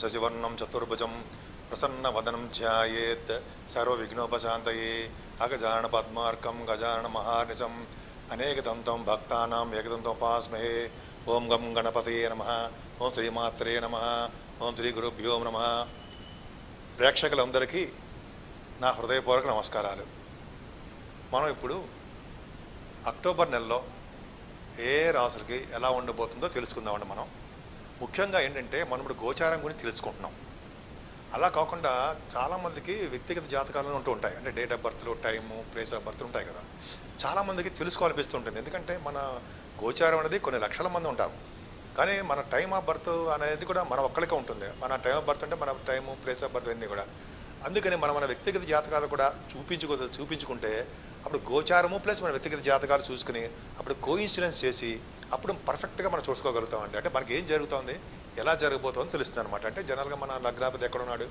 శశివర్ణం చతుర్భుజం ప్రసన్నవదనం ధ్యాయేత్ సర్వవిఘ్నోపశాంతయే అగజాన పద్మార్కం గజాన మహానిశం అనేకదంతం భక్తానాం ఏకదంతం ఉపాస్మహే ఓం గం గణపతయే నమ ఓం శ్రీమాత్రే నమ ఓం శ్రీ గురుభ్యో నమ ప్రేక్షకులందరికీ నా హృదయపూర్వక నమస్కారాలు మనం ఇప్పుడు అక్టోబర్ నెలలో ఏ రాసులకి ఎలా ఉండబోతుందో తెలుసుకుందామండి మనం ముఖ్యంగా ఏంటంటే మనం ఇప్పుడు గోచారం గురించి తెలుసుకుంటున్నాం అలా కాకుండా చాలామందికి వ్యక్తిగత జాతకాలు ఉంటూ ఉంటాయి అంటే డేట్ ఆఫ్ బర్త్లు టైము ప్లేస్ ఆఫ్ బర్త్ ఉంటాయి కదా చాలామందికి తెలుసుకోవాలనిపిస్తుంటుంది ఎందుకంటే మన గోచారం అనేది కొన్ని లక్షల మంది ఉంటారు కానీ మన టైం ఆఫ్ బర్త్ అనేది కూడా మన ఒక్కరికే ఉంటుంది మన టైం ఆఫ్ బర్త్ అంటే మన టైము ప్లేస్ ఆఫ్ బర్త్ అన్నీ కూడా అందుకని మనం మన వ్యక్తిగత జాతకాలు కూడా చూపించుకో చూపించుకుంటే అప్పుడు గోచారము ప్లస్ మన వ్యక్తిగత జాతకాలు చూసుకుని అప్పుడు కోయిన్సిడెన్స్ చేసి అప్పుడు పర్ఫెక్ట్గా మనం చూసుకోగలుగుతామండి అంటే మనకి ఏం జరుగుతుంది ఎలా జరగబోతుందో తెలుస్తుంది అనమాట అంటే జనరల్గా మన లగ్నాపతి ఎక్కడ ఉన్నాడు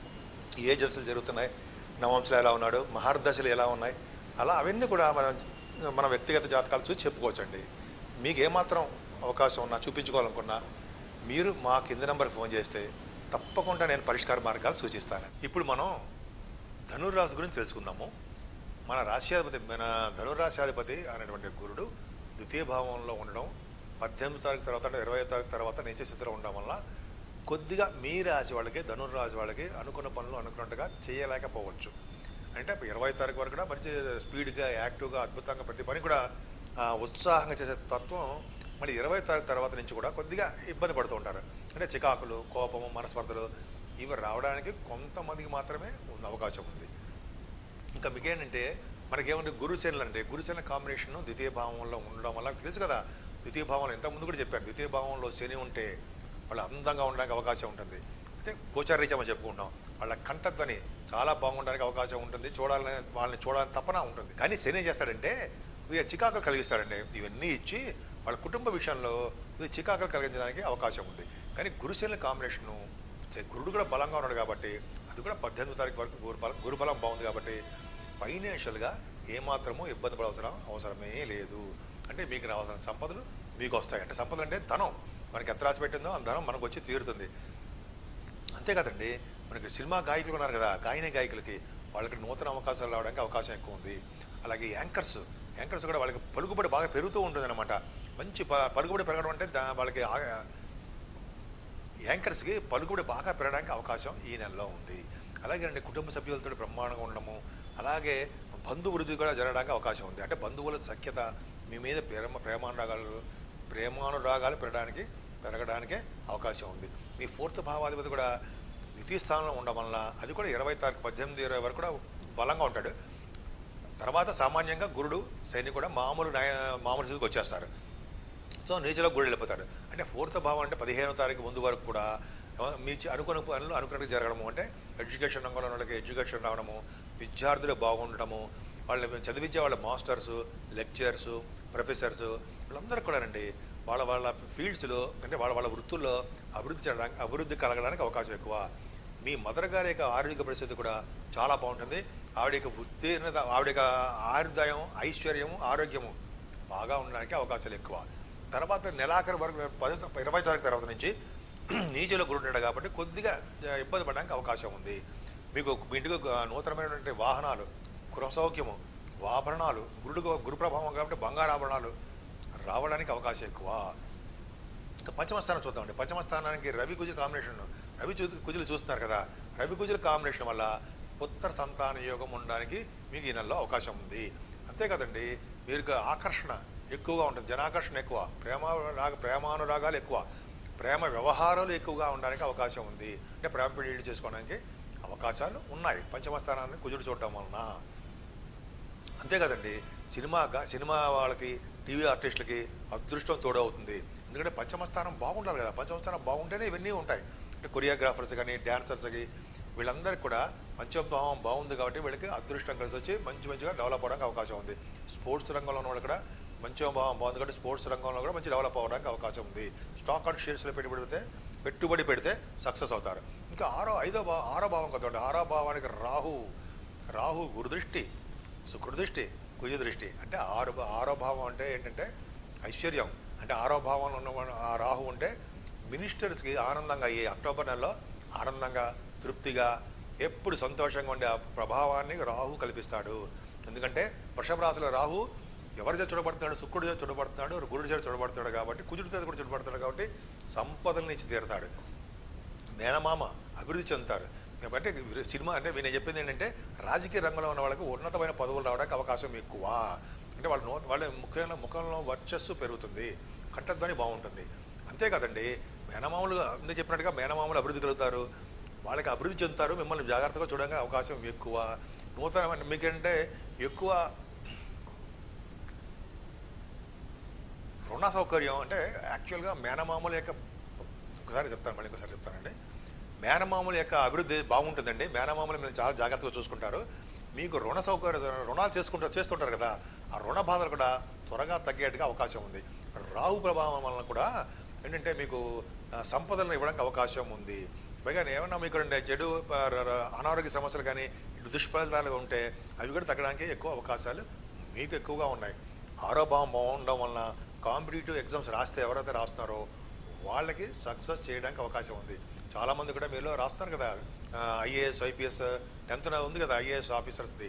ఏ దశలు జరుగుతున్నాయి నవంశలు ఎలా ఉన్నాడు మహర్దశలు ఎలా ఉన్నాయి అలా అవన్నీ కూడా మనం మన వ్యక్తిగత జాతకాలు చూసి చెప్పుకోవచ్చండి మీకు ఏమాత్రం అవకాశం ఉన్నా చూపించుకోవాలనుకున్నా మీరు మా కింద నెంబర్కి ఫోన్ చేస్తే తప్పకుండా నేను పరిష్కార మార్గాలు సూచిస్తాను ఇప్పుడు మనం ధనుర్రాశి గురించి తెలుసుకుందాము మన రాశ్యాధిపతి మన ధనురాశ్యాధిపతి అనేటువంటి గురుడు ద్వితీయ భావంలో ఉండడం పద్దెనిమిది తారీఖు తర్వాత అంటే ఇరవై తారీఖు తర్వాత నీచ స్థితిలో ఉండడం వల్ల కొద్దిగా మీ రాశి వాళ్ళకి ధనుర్రాశి వాళ్ళకి అనుకున్న పనులు అనుకున్నట్టుగా చేయలేకపోవచ్చు అంటే ఇరవై తారీఖు వరకు కూడా మంచి స్పీడ్గా యాక్టివ్గా అద్భుతంగా ప్రతి పని కూడా ఆ, ఉత్సాహంగా చేసే తత్వం మరి ఇరవై తారీఖు తర్వాత నుంచి కూడా కొద్దిగా ఇబ్బంది పడుతూ ఉంటారు అంటే చికాకులు కోపము మనస్పర్ధలు ఇవి రావడానికి కొంతమందికి మాత్రమే ఉన్న అవకాశం ఉంది ఇంకా మీకేంటంటే మనకేమంటే గురుశనులు అంటే గురుశనుల కాంబినేషన్ ద్వితీయ భావంలో ఉండడం వల్ల తెలుసు కదా ద్వితీయ భావంలో ఇంతకుముందు కూడా చెప్పాను ద్వితీయ భావంలో శని ఉంటే వాళ్ళు అందంగా ఉండడానికి అవకాశం ఉంటుంది అయితే గోచారీత్యా మనం చెప్పుకుంటాం వాళ్ళ కంఠధ్వని చాలా బాగుండడానికి అవకాశం ఉంటుంది చూడాలని వాళ్ళని చూడాలని తపన ఉంటుంది కానీ శని ఏం చేస్తాడంటే ఇది చికాకులు కలిగిస్తాడండి ఇవన్నీ ఇచ్చి వాళ్ళ కుటుంబ విషయంలో ఇది చికాకులు కలిగించడానికి అవకాశం ఉంది కానీ గురుశనుల కాంబినేషను చే- గురుడు కూడా బలంగా ఉన్నాడు కాబట్టి అది కూడా పద్దెనిమిది తారీఖు వరకు గురు బలం గురుబలం బాగుంది కాబట్టి ఫైనాన్షియల్గా ఏమాత్రమూ ఇబ్బంది పడవలసిన అవసరమే లేదు అంటే మీకు రావాల్సిన సంపదలు మీకు వస్తాయి అంటే సంపదలు అంటే ధనం మనకి ఎంత రాసి పెట్టిందో ఆ ధనం మనకు వచ్చి తీరుతుంది అంతే కదండి మనకి సినిమా గాయకులు ఉన్నారు కదా గాయని గాయకులకి వాళ్ళకి నూతన అవకాశాలు రావడానికి అవకాశం ఎక్కువ ఉంది అలాగే యాంకర్స్ యాంకర్స్ కూడా వాళ్ళకి పలుకుబడి బాగా పెరుగుతూ ఉంటుంది అనమాట మంచి ప పలుకుబడి పెరగడం అంటే దా- వాళ్ళకి ఆ- యాంకర్స్కి పలుకుబడి బాగా పెరగడానికి అవకాశం ఈ నెలలో ఉంది అలాగే అండి కుటుంబ సభ్యులతో బ్రహ్మాండంగా ఉండడము అలాగే బంధువృద్ధి కూడా జరగడానికి అవకాశం ఉంది అంటే బంధువుల సఖ్యత మీ మీద ప్రేమ ప్రేమానురాగాలు ప్రేమానురాగాలు పెరగడానికి పెరగడానికే అవకాశం ఉంది మీ ఫోర్త్ భావాధిపతి కూడా ద్వితీయ స్థానంలో ఉండడం వల్ల అది కూడా ఇరవై తారీఖు పద్దెనిమిది ఇరవై వరకు కూడా బలంగా ఉంటాడు తర్వాత సామాన్యంగా గురుడు శని కూడా మామూలు న్యాయ మామూలు స్థితికి వచ్చేస్తారు సో నేచర్లో గుడి వెళ్ళిపోతాడు అంటే ఫోర్త్ భావం అంటే పదిహేనో తారీఖు ముందు వరకు కూడా ఆ, మీ చ- అనుకున్న పనులు అనుకున్నట్టు జరగడము అంటే ఎడ్యుకేషన్ రంగంలో ఉన్న వాళ్ళకి ఎడ్యుకేషన్ రావడము విద్యార్థులు బాగుండడము వాళ్ళు చదివించే వాళ్ళ మాస్టర్స్ లెక్చరర్స్ ప్రొఫెసర్స్ వీళ్ళందరూ కూడానండి వాళ్ళ వాళ్ళ ఫీల్డ్స్లో అంటే వాళ్ళ వాళ్ళ వృత్తుల్లో అభివృద్ధి చేయడానికి అభివృద్ధి కలగడానికి అవకాశం ఎక్కువ మీ మదర్ గారి యొక్క ఆరోగ్య పరిస్థితి కూడా చాలా బాగుంటుంది ఆవిడ యొక్క ఉత్తీర్ణత ఆవిడ యొక్క ఆయుర్దాయం ఐశ్వర్యము ఆరోగ్యము బాగా ఉండడానికి అవకాశాలు ఎక్కువ తర్వాత నెలాఖరు వరకు పది ఇరవై తారీఖు తర్వాత నుంచి నీచలో గురు ఉంటాడు కాబట్టి కొద్దిగా జ- ఇబ్బంది పడడానికి అవకాశం ఉంది మీకు మీ ఇంటికి ఒక నూతనమైనటువంటి వాహనాలు గృహసౌఖ్యము ఆభరణాలు గురుడు గురు ప్రభావం కాబట్టి బంగారు ఆభరణాలు రావడానికి అవకాశం ఎక్కువ ఇంకా పంచమస్థానం చూద్దామండి పంచమస్థానానికి రవి కుజ కాంబినేషన్ రవి చు- కుజులు చూస్తున్నారు కదా రవి కుజుల కాంబినేషన్ వల్ల పుత్ర సంతాన యోగం ఉండడానికి మీకు ఈ నెలలో అవకాశం ఉంది అంతే కదండి మీరు ఆకర్షణ ఎక్కువగా ఉంటుంది జనాకర్షణ ఎక్కువ ప్రేమ రాగ ప్రేమానురాగాలు ఎక్కువ ప్రేమ వ్యవహారాలు ఎక్కువగా ఉండడానికి అవకాశం ఉంది అంటే ప్రేమ పెళ్లిళ్ళు చేసుకోవడానికి అవకాశాలు ఉన్నాయి పంచమస్థానాన్ని కుజుడు చూడడం వలన అంతే కదండి సినిమా గా- సినిమా వాళ్ళకి టీవీ ఆర్టిస్టులకి అదృష్టం తోడవుతుంది ఎందుకంటే పంచమస్థానం బాగుండాలి కదా పంచమస్థానం బాగుంటేనే ఇవన్నీ ఉంటాయి అంటే కొరియోగ్రాఫర్స్ కానీ డాన్సర్స్కి వీళ్ళందరికీ కూడా పంచమభావం బాగుంది కాబట్టి వీళ్ళకి అదృష్టం కలిసి వచ్చి మంచి మంచిగా డెవలప్ అవడానికి అవకాశం ఉంది స్పోర్ట్స్ రంగంలో ఉన్న వాళ్ళు కూడా పంచమభావం బాగుంది కాబట్టి స్పోర్ట్స్ రంగంలో కూడా మంచి డెవలప్ అవ్వడానికి అవకాశం ఉంది స్టాక్ అండ్ షేర్స్లో పెట్టుబడి పెడితే పెట్టుబడి పెడితే సక్సెస్ అవుతారు ఇంకా ఆరో ఐదో భావం ఆరో భావం కదండి ఆరో భావానికి రాహు రాహు గురుదృష్టి శుక్రదృష్టి కుజ దృష్టి అంటే ఆరు భా- ఆరో భావం అంటే ఏంటంటే ఐశ్వర్యం అంటే ఆరో భావంలో ఉన్న ఆ రాహు ఉంటే మినిస్టర్స్కి ఆనందంగా ఈ అక్టోబర్ నెలలో ఆనందంగా తృప్తిగా ఎప్పుడు సంతోషంగా ఉండే ఆ ప్రభావాన్ని రాహు కల్పిస్తాడు ఎందుకంటే వృషభ రాశిలో రాహు ఎవరి చేత చూడబడుతున్నాడు శుక్రుడి చేత చూడబడుతున్నాడు గురుడి చేత చూడబడుతున్నాడు కాబట్టి కుజుడి చేత కూడా చూడబడుతున్నాడు కాబట్టి సంపదలను ఇచ్చి తీరుతాడు మేనమామ అభివృద్ధి చెందుతారు కాబట్టి సినిమా అంటే నేను చెప్పింది ఏంటంటే రాజకీయ రంగంలో ఉన్న వాళ్ళకి ఉన్నతమైన పదవులు రావడానికి అవకాశం ఎక్కువ అంటే వాళ్ళ నూ వాళ్ళ ముఖ్యంగా ముఖంలో వర్చస్సు పెరుగుతుంది కంఠధ్వని బాగుంటుంది అంతేకాదండి మేనమామలుగా ముందే చెప్పినట్టుగా మేనమామలు అభివృద్ధి కలుగుతారు వాళ్ళకి అభివృద్ధి చెందుతారు మిమ్మల్ని జాగ్రత్తగా చూడడానికి అవకాశం ఎక్కువ నూతన మీకంటే ఎక్కువ రుణ సౌకర్యం అంటే యాక్చువల్గా మేనమామల యొక్క ఒకసారి చెప్తాను మళ్ళీ ఇంకోసారి చెప్తానండి మేనమామల యొక్క అభివృద్ధి బాగుంటుందండి మేనమామలు మీరు చాలా జాగ్రత్తగా చూసుకుంటారు మీకు రుణ సౌకర్యం రుణాలు చేసుకుంటారు చేస్తుంటారు కదా ఆ రుణ బాధలు కూడా త్వరగా తగ్గేట్టుగా అవకాశం ఉంది రాహు ప్రభావం వలన కూడా ఏంటంటే మీకు ఆ, సంపదలను ఇవ్వడానికి అవకాశం ఉంది పైగా ఏమన్నా మీకు రెండు చెడు ఆ, ర- ర- అనారోగ్య సమస్యలు కానీ ఇటు దుష్ఫలితాలు ఉంటే అవి కూడా తగ్గడానికి ఎక్కువ అవకాశాలు మీకు ఎక్కువగా ఉన్నాయి ఆరోభావం బాగుండడం వలన కాంపిటేటివ్ ఎగ్జామ్స్ రాస్తే ఎవరైతే రాస్తున్నారో వాళ్ళకి సక్సెస్ చేయడానికి అవకాశం ఉంది చాలామంది కూడా మీలో రాస్తున్నారు కదా ఐఏఎస్ ఐపీఎస్ టెన్త్ ఉంది కదా ఐఏఎస్ ఆఫీసర్స్ది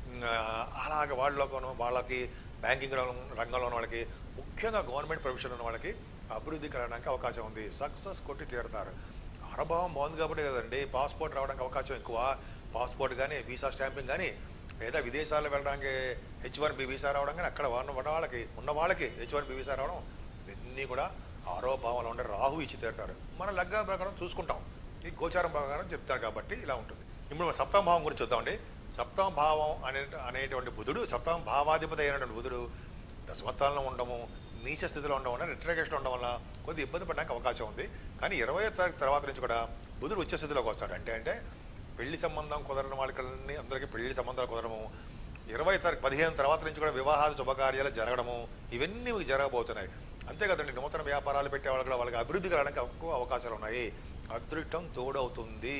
అలాగ వాళ్ళలోనూ వాళ్ళకి బ్యాంకింగ్ రంగం- రంగంలో ఉన్న వాళ్ళకి ముఖ్యంగా గవర్నమెంట్ ప్రొఫెషన్ ఉన్న వాళ్ళకి అభివృద్ధి కలగడానికి అవకాశం ఉంది సక్సెస్ కొట్టి తీరుతారు ఆరభావం బాగుంది కాబట్టి కదండి పాస్పోర్ట్ రావడానికి అవకాశం ఎక్కువ పాస్పోర్ట్ కానీ వీసా స్టాంపింగ్ కానీ లేదా విదేశాల్లో వెళ్ళడానికి హెచ్ వన్ బి వీసా రావడం కానీ అక్కడ ఉన్న ఉన్న వాళ్ళకి ఉన్న వాళ్ళకి హెచ్ వన్ బి వీసా రావడం ఇవన్నీ కూడా ఆరో భావంలో ఉండే రాహు ఇచ్చి తీరుతాడు మన లగ్న ప్రకారం చూసుకుంటాం ఈ గోచారం ప్రకారం చెప్తారు కాబట్టి ఇలా ఉంటుంది ఇప్పుడు మనం సప్తమ భావం గురించి చూద్దామండి సప్తమ భావం అనే అనేటువంటి బుధుడు సప్తమ భావాధిపతి అయినటువంటి బుధుడు దశమస్థానంలో ఉండము నీచ స్థితిలో ఉండడం వల్ల రిట్రగేషన్ ఉండడం వల్ల కొద్ది ఇబ్బంది పడడానికి అవకాశం ఉంది కానీ ఇరవై తారీఖు తర్వాత నుంచి కూడా బుధుడు ఉచ్చ స్థితిలోకి వస్తాడు అంటే అంటే పెళ్లి సంబంధం కుదరని వాళ్ళకి అందరికీ పెళ్లి సంబంధాలు కుదరము ఇరవై తారీఖు పదిహేను తర్వాత నుంచి కూడా వివాహాలు శుభకార్యాలు జరగడము ఇవన్నీ మీకు జరగబోతున్నాయి అంతే కదండి నూతన వ్యాపారాలు పెట్టే వాళ్ళు కూడా వాళ్ళకి అభివృద్ధి కలగడానికి ఎక్కువ అవకాశాలు ఉన్నాయి అదృష్టం తోడవుతుంది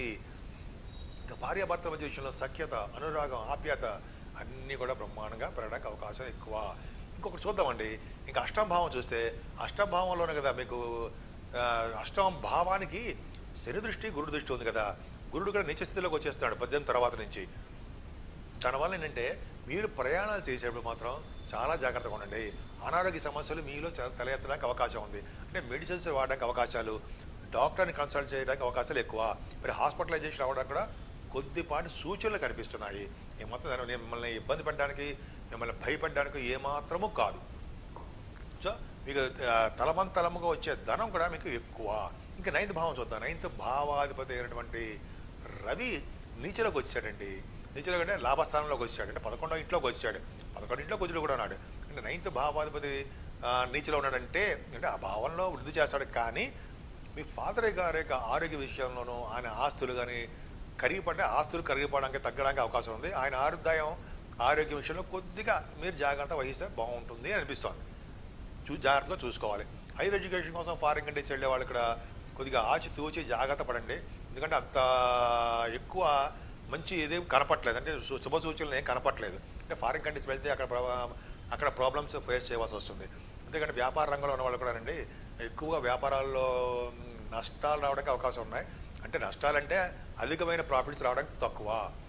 ఇంకా భార్యాభర్తల మధ్య విషయంలో సఖ్యత అనురాగం ఆప్యాయత అన్నీ కూడా బ్రహ్మాండంగా పెరగడానికి అవకాశం ఎక్కువ ఇంకొకటి చూద్దామండి ఇంకా అష్టమ భావం చూస్తే అష్టమ భావంలోనే కదా మీకు ఆ, అష్టమ భావానికి శని దృష్టి గురుడు దృష్టి ఉంది కదా గురుడు కూడా నిత్య స్థితిలోకి వచ్చేస్తాడు పద్దెనిమిది తర్వాత నుంచి దానివల్ల ఏంటంటే మీరు ప్రయాణాలు చేసేటప్పుడు మాత్రం చాలా జాగ్రత్తగా ఉండండి అనారోగ్య సమస్యలు మీలో చాలా తలెత్తడానికి అవకాశం ఉంది అంటే మెడిసిన్స్ వాడడానికి అవకాశాలు డాక్టర్ని కన్సల్ట్ చేయడానికి అవకాశాలు ఎక్కువ మరి హాస్పిటలైజేషన్ అవ్వడానికి కూడా కొద్దిపాటి సూచనలు కనిపిస్తున్నాయి ఏమాత్రం దాని- మిమ్మల్ని ఇబ్బంది పెట్టడానికి మిమ్మల్ని భయపడడానికి ఏమాత్రము కాదు సో మీకు ఆ, తలవంతలముగా వచ్చే ధనం కూడా మీకు ఎక్కువ ఇంకా నైన్త్ భావం చూద్దాం నైన్త్ భావాధిపతి అయినటువంటి రవి నీచలోకి వచ్చాడండి నీచలో అంటే లాభస్థానంలోకి వచ్చాడు అంటే పదకొండో ఇంట్లోకి వచ్చాడు పదకొండు ఇంట్లో కుజుడు కూడా ఉన్నాడు అంటే నైన్త్ భావాధిపతి ఆ, నీచలో ఉన్నాడంటే అంటే ఆ భావంలో వృద్ధి చేస్తాడు కానీ మీ ఫాదర్ గారి యొక్క ఆరోగ్య విషయంలోనూ ఆయన ఆస్తులు కానీ కరిగిపడే ఆస్తులు కరిగిపోవడానికి తగ్గడానికి అవకాశం ఉంది ఆయన ఆరుదాయం ఆరోగ్య విషయంలో కొద్దిగా మీరు జాగ్రత్త వహిస్తే బాగుంటుంది అని అనిపిస్తోంది చూ జాగ్రత్తగా చూసుకోవాలి హైయర్ ఎడ్యుకేషన్ కోసం ఫారిన్ కంట్రీస్ వెళ్ళే వాళ్ళు ఇక్కడ కొద్దిగా ఆచి తూచి జాగ్రత్త పడండి ఎందుకంటే అంత ఎక్కువ మంచి ఇదేం కనపట్లేదు అంటే సు- శుభ సూచనలు ఏం కనపట్లేదు అంటే ఫారిన్ కంట్రీస్ వెళ్తే అక్కడ ప్రభా- అక్కడ ప్రాబ్లమ్స్ ఫేస్ చేయవలసి వస్తుంది అంతేకాని వ్యాపార రంగంలో ఉన్న వాళ్ళు కూడా అండి ఎక్కువగా వ్యాపారాల్లో మ్, నష్టాలు రావడానికి అవకాశం ఉన్నాయి అంటే నష్టాలంటే అధికమైన ప్రాఫిట్స్ రావడానికి తక్కువ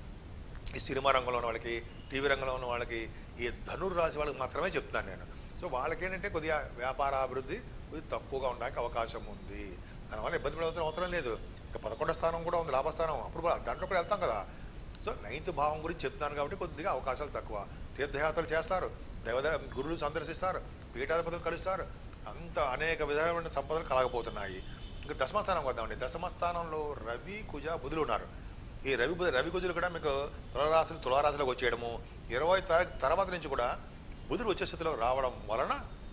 ఈ సినిమా రంగంలో ఉన్న వాళ్ళకి టీవీ రంగంలో ఉన్న వాళ్ళకి ఈ ధనుర్రాశి వాళ్ళకి మాత్రమే చెప్తున్నాను నేను సో వాళ్ళకి ఏంటంటే కొద్దిగా వ్యాపార అభివృద్ధి కొద్దిగా తక్కువగా ఉండడానికి అవకాశం ఉంది దానివల్ల ఇబ్బంది పడవలసిన అవసరం లేదు ఇంకా పదకొండో స్థానం కూడా ఉంది లాభస్థానం అప్పుడు కూడా దాంట్లో కూడా వెళ్తాం కదా సో నైన్త్ భావం గురించి చెప్తాను కాబట్టి కొద్దిగా అవకాశాలు తక్కువ తీర్థయాత్రలు చేస్తారు దేవద గురువులు సందర్శిస్తారు పీఠాధిపతులు కలుస్తారు అంత అనేక విధమైన సంపదలు కలగబోతున్నాయి ఇంకా దశమస్థానం వద్దామండి దశమస్థానంలో రవి కుజ బుధులు ఉన్నారు ఈ రవి బుధ రవి కుజులు కూడా మీకు తులరాశులు తులారాశిలోకి వచ్చేయడము ఇరవై తారీఖు తర్వాత నుంచి కూడా బుధుడు వచ్చే స్థితిలో రావడం వలన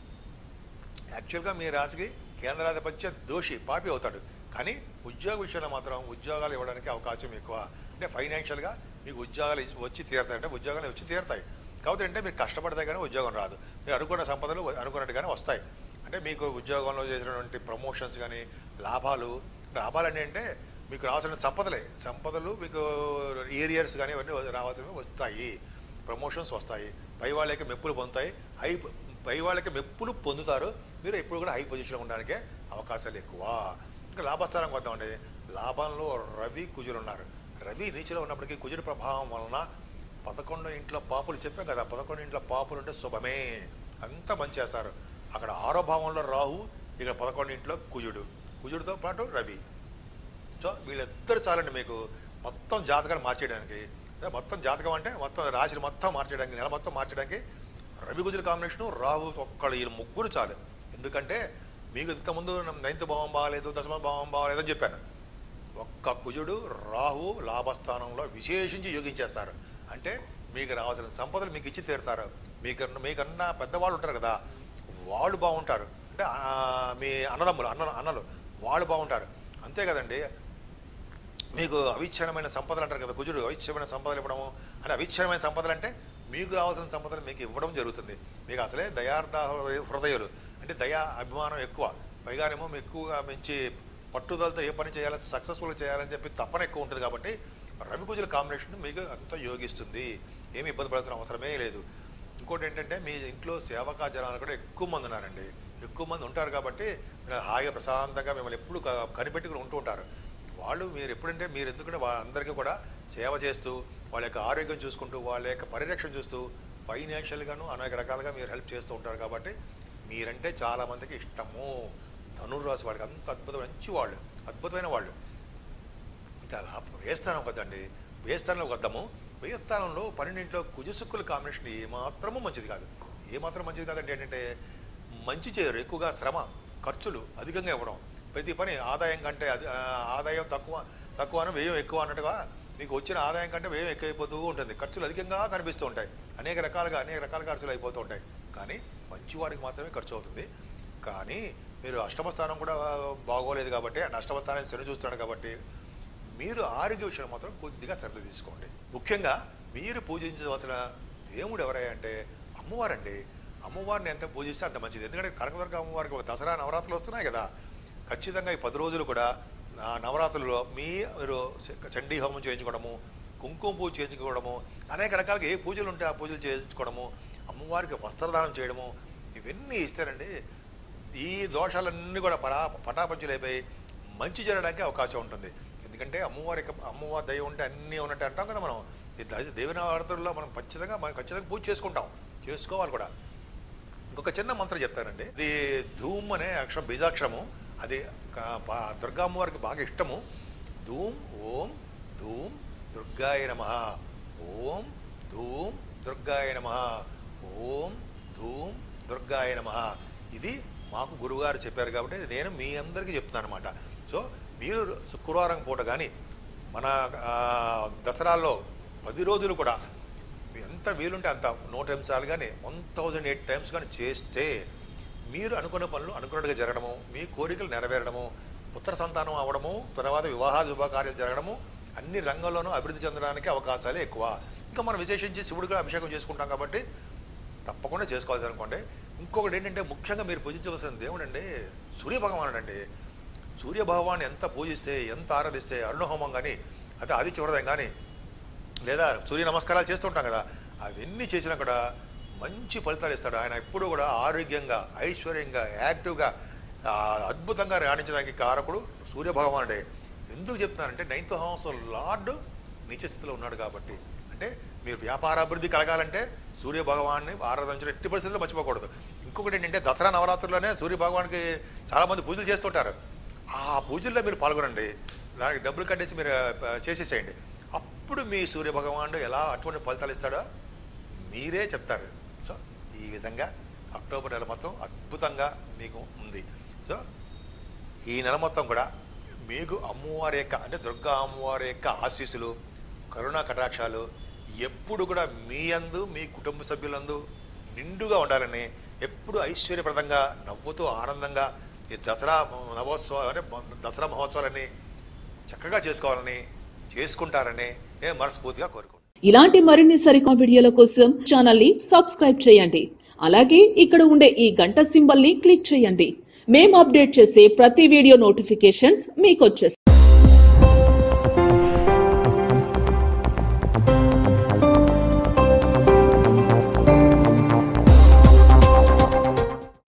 యాక్చువల్గా మీ రాశికి కేంద్రాధిపత్య దోషి పాపి అవుతాడు కానీ ఉద్యోగ విషయంలో మాత్రం ఉద్యోగాలు ఇవ్వడానికి అవకాశం ఎక్కువ అంటే ఫైనాన్షియల్గా మీకు ఉద్యోగాలు ఇచ్చి- వచ్చి తీరుతాయి అంటే ఉద్యోగాలు వచ్చి తీరుతాయి కాబట్టి అంటే మీరు కష్టపడితే కానీ ఉద్యోగం రాదు మీరు అనుకున్న సంపదలు అనుకున్నట్టుగానే వస్తాయి అంటే మీకు ఉద్యోగంలో చేసినటువంటి ప్రమోషన్స్ కానీ లాభాలు లాభాలు అంటే అంటే మీకు రావాల్సిన సంపదలే సంపదలు మీకు ఏరియర్స్ కానీ ఇవన్నీ రావాల్సినవి వస్తాయి ప్రమోషన్స్ వస్తాయి పై వాళ్ళకి మెప్పులు పొందుతాయి హై పై వాళ్ళకి మెప్పులు పొందుతారు మీరు ఎప్పుడు కూడా హై పొజిషన్లో ఉండడానికే అవకాశాలు ఎక్కువ ఇంకా లాభస్థానం వద్దామండి లాభంలో రవి కుజులు ఉన్నారు రవి నీచిలో ఉన్నప్పటికీ కుజుడి ప్రభావం వలన పదకొండు ఇంట్లో పాపులు చెప్పాం కదా పదకొండు ఇంట్లో పాపులు ఉంటే శుభమే అంతా మంచి చేస్తారు అక్కడ ఆరో భావంలో రాహు ఇక్కడ పదకొండు ఇంట్లో కుజుడు కుజుడితో పాటు రవి సో వీళ్ళిద్దరు చాలండి మీకు మొత్తం జాతకాలు మార్చేయడానికి అదే మొత్తం జాతకం అంటే మొత్తం రాశిని మొత్తం మార్చేయడానికి నెల మొత్తం మార్చడానికి రవి కుజుల కాంబినేషను రాహు ఒక్కళ్ళు వీళ్ళు ముగ్గురు చాలు ఎందుకంటే మీకు ఇంతకుముందు నైన్త్ భావం బాగాలేదు దశమ భావం బాగాలేదు అని చెప్పాను ఒక్క కుజుడు రాహు లాభస్థానంలో విశేషించి యోగించేస్తారు అంటే మీకు రావాల్సిన సంపదలు మీకు ఇచ్చి తీరుతారు మీకన్నా మీకన్నా పెద్దవాళ్ళు ఉంటారు కదా వాళ్ళు బాగుంటారు అంటే ఆ, మీ అన్నదమ్ములు అన్న అన్నలు వాళ్ళు బాగుంటారు అంతే కదండి మీకు అవిచ్ఛిన్నమైన సంపదలు అంటారు కదా కుజుడు అవిచ్ఛిన్నమైన సంపదలు ఇవ్వడము అని అవిచ్ఛిన్నమైన సంపదలు అంటే మీకు రావాల్సిన సంపదలు మీకు ఇవ్వడం జరుగుతుంది మీకు అసలే దయార్థ హృదయులు అంటే దయా అభిమానం ఎక్కువ పైగానేమో మీకు ఎక్కువగా మంచి పట్టుదలతో ఏ పని చేయాలో సక్సెస్ఫుల్ చేయాలని చెప్పి తపన ఎక్కువ ఉంటుంది కాబట్టి రవి కుజుల కాంబినేషన్ మీకు అంత యోగిస్తుంది ఏమి ఇబ్బంది పడాల్సిన అవసరమే లేదు ఇంకోటి ఏంటంటే మీ ఇంట్లో సేవకా జనాలు కూడా ఎక్కువ మంది ఉన్నారండి ఎక్కువ మంది ఉంటారు కాబట్టి మీరు హాయిగా ప్రశాంతంగా మిమ్మల్ని ఎప్పుడు క- కనిపెట్టుకుని ఉంటూ ఉంటారు వాళ్ళు మీరు ఎప్పుడంటే మీరు ఎందుకంటే వాళ్ళందరికీ కూడా సేవ చేస్తూ వాళ్ళ యొక్క ఆరోగ్యం చూసుకుంటూ వాళ్ళ యొక్క పరిరక్షణ చూస్తూ ఫైనాన్షియల్గాను అనేక రకాలుగా మీరు హెల్ప్ చేస్తూ ఉంటారు కాబట్టి మీరంటే చాలామందికి ఇష్టము ధనుర్రాశి వాళ్ళకి అంత అద్భుతమైన మంచి వాళ్ళు అద్భుతమైన వాళ్ళు ఇంకా లాభ- వేస్తానం కదండి వేస్తానంలో వద్దాము వేస్తానంలో పన్నెండింట్లో కుజసుక్కుల కాంబినేషన్ ఏమాత్రము మంచిది కాదు ఏమాత్రం మంచిది కాదంటే ఏంటంటే మంచి చేయరు ఎక్కువగా శ్రమ ఖర్చులు అధికంగా ఇవ్వడం ప్రతి పని ఆదాయం కంటే అది ఆ, ఆదాయం తక్కువ తక్కువ అని వ్యయం ఎక్కువ అన్నట్టుగా మీకు వచ్చిన ఆదాయం కంటే వ్యయం ఎక్కువైపోతూ ఉంటుంది ఖర్చులు అధికంగా కనిపిస్తూ ఉంటాయి అనేక రకాలుగా అనేక రకాల ఖర్చులు అయిపోతూ ఉంటాయి కానీ మంచివాడికి మాత్రమే ఖర్చు అవుతుంది కానీ మీరు అష్టమ స్థానం కూడా బాగోలేదు కాబట్టి అండ్ అష్టమ స్థానం శని చూస్తున్నాడు కాబట్టి మీరు ఆరోగ్య విషయంలో మాత్రం కొద్దిగా శ్రద్ధ తీసుకోండి ముఖ్యంగా మీరు పూజించవలసిన దేవుడు ఎవరయ్యా అంటే అమ్మవారండి అమ్మవారిని ఎంత పూజిస్తే అంత మంచిది ఎందుకంటే కనకదుర్గ అమ్మవారికి ఒక దసరా నవరాత్రులు వస్తున్నాయి కదా ఖచ్చితంగా ఈ పది రోజులు కూడా ఆ నవరాత్రుల్లో మీ మీరు చండీ హోమం చేయించుకోవడము కుంకుమ పూజ చేయించుకోవడము అనేక రకాలుగా ఏ పూజలు ఉంటే ఆ పూజలు చేయించుకోవడము అమ్మవారికి వస్త్రదానం చేయడము ఇవన్నీ ఇస్తారండి ఈ దోషాలన్నీ కూడా పరా పటాపంచులైపోయి మంచి జరగడానికి అవకాశం ఉంటుంది ఎందుకంటే అమ్మవారి యొక్క అమ్మవారి దయ ఉంటే అన్నీ ఉన్నట్టు అంటాం కదా మనం ఈ ద- దేవి నవరాత్రుల్లో మనం ఖచ్చితంగా మనం ఖచ్చితంగా పూజ చేసుకుంటాం చేసుకోవాలి కూడా ఇంకొక చిన్న మంత్రం చెప్తానండి ఇది ధూమ్ అనే అక్షరం బీజాక్షరము అది క- పా- దుర్గా అమ్మవారికి బాగా ఇష్టము ధూమ్ ఓం ధూమ్ దుర్గాయ నమ ఓం ధూమ్ దుర్గాయ నమ ఓం ధూమ్ దుర్గాయ నమ ఇది మాకు గురువుగారు చెప్పారు కాబట్టి నేను మీ అందరికీ చెప్తున్నాను అనమాట సో మీరు శుక్రవారం పూట కానీ మన ఆ, దసరాల్లో పది రోజులు కూడా మీ ఎంత వీలుంటే అంత నూట నిమిషాలు కానీ వన్ థౌజండ్ ఎయిట్ టైమ్స్ కానీ చేస్తే మీరు అనుకున్న పనులు అనుకున్నట్టుగా జరగడము మీ కోరికలు నెరవేరడము పుత్ర సంతానం అవ్వడము తర్వాత వివాహ శుభకార్యాలు జరగడము అన్ని రంగంలోనూ అభివృద్ధి చెందడానికి అవకాశాలే ఎక్కువ ఇంకా మనం విశేషించి శివుడిగా అభిషేకం చేసుకుంటాం కాబట్టి తప్పకుండా చేసుకోవాలి అనుకోండి ఇంకొకటి ఏంటంటే ముఖ్యంగా మీరు పూజించవలసిన దేవుడు అండి సూర్య భగవానుడు అండి సూర్య భగవాన్ని ఎంత పూజిస్తే ఎంత ఆరాధిస్తే అరుణహోమం కానీ అయితే ఆదిత్య హృదయం కానీ లేదా సూర్య నమస్కారాలు చేస్తుంటాం కదా అవన్నీ చేసినా కూడా మంచి ఫలితాలు ఇస్తాడు ఆయన ఎప్పుడూ కూడా ఆరోగ్యంగా ఐశ్వర్యంగా యాక్టివ్గా ఆ, అద్భుతంగా రాణించడానికి కారకుడు సూర్య భగవానుడే ఎందుకు చెప్తున్నానంటే నైన్త్ హౌస్ లార్డ్ నీచ స్థితిలో ఉన్నాడు కాబట్టి అంటే మీరు వ్యాపారాభివృద్ధి కలగాలంటే సూర్య భగవాన్ని ఆరాధించడం ఎట్టి పరిస్థితుల్లో మర్చిపోకూడదు ఇంకొకటి ఏంటంటే దసరా నవరాత్రుల్లోనే సూర్య భగవానికి చాలామంది పూజలు చేస్తుంటారు ఆ పూజల్లో మీరు పాల్గొనండి దానికి డబ్బులు కట్టేసి మీరు ఆ, చేసేసేయండి అప్పుడు మీ సూర్య భగవానుడు ఎలా అటువంటి ఫలితాలు ఇస్తాడో మీరే చెప్తారు సో ఈ విధంగా అక్టోబర్ నెల మొత్తం అద్భుతంగా మీకు ఉంది సో ఈ నెల మొత్తం కూడా మీకు అమ్మవారి యొక్క అంటే దుర్గా అమ్మవారి యొక్క ఆశీస్సులు కరుణా కటాక్షాలు ఎప్పుడు కూడా మీ అందు మీ కుటుంబ సభ్యులందు నిండుగా ఉండాలని ఎప్పుడు ఐశ్వర్యప్రదంగా నవ్వుతూ ఆనందంగా ఈ దసరా నవోత్సవాలు అంటే దసరా మహోత్సవాలని చక్కగా చేసుకోవాలని చేసుకుంటారని నేను మనస్ఫూర్తిగా కోరుకుంటున్నాను ఇలాంటి మరిన్ని సరికొత్త వీడియోల కోసం ఛానల్ ని సబ్స్క్రైబ్ చేయండి అలాగే ఇక్కడ ఉండే ఈ గంట సింబల్ ని క్లిక్ చేయండి మేము అప్డేట్ చేసే ప్రతి వీడియో నోటిఫికేషన్స్ మీకు వచ్చేస్తాయి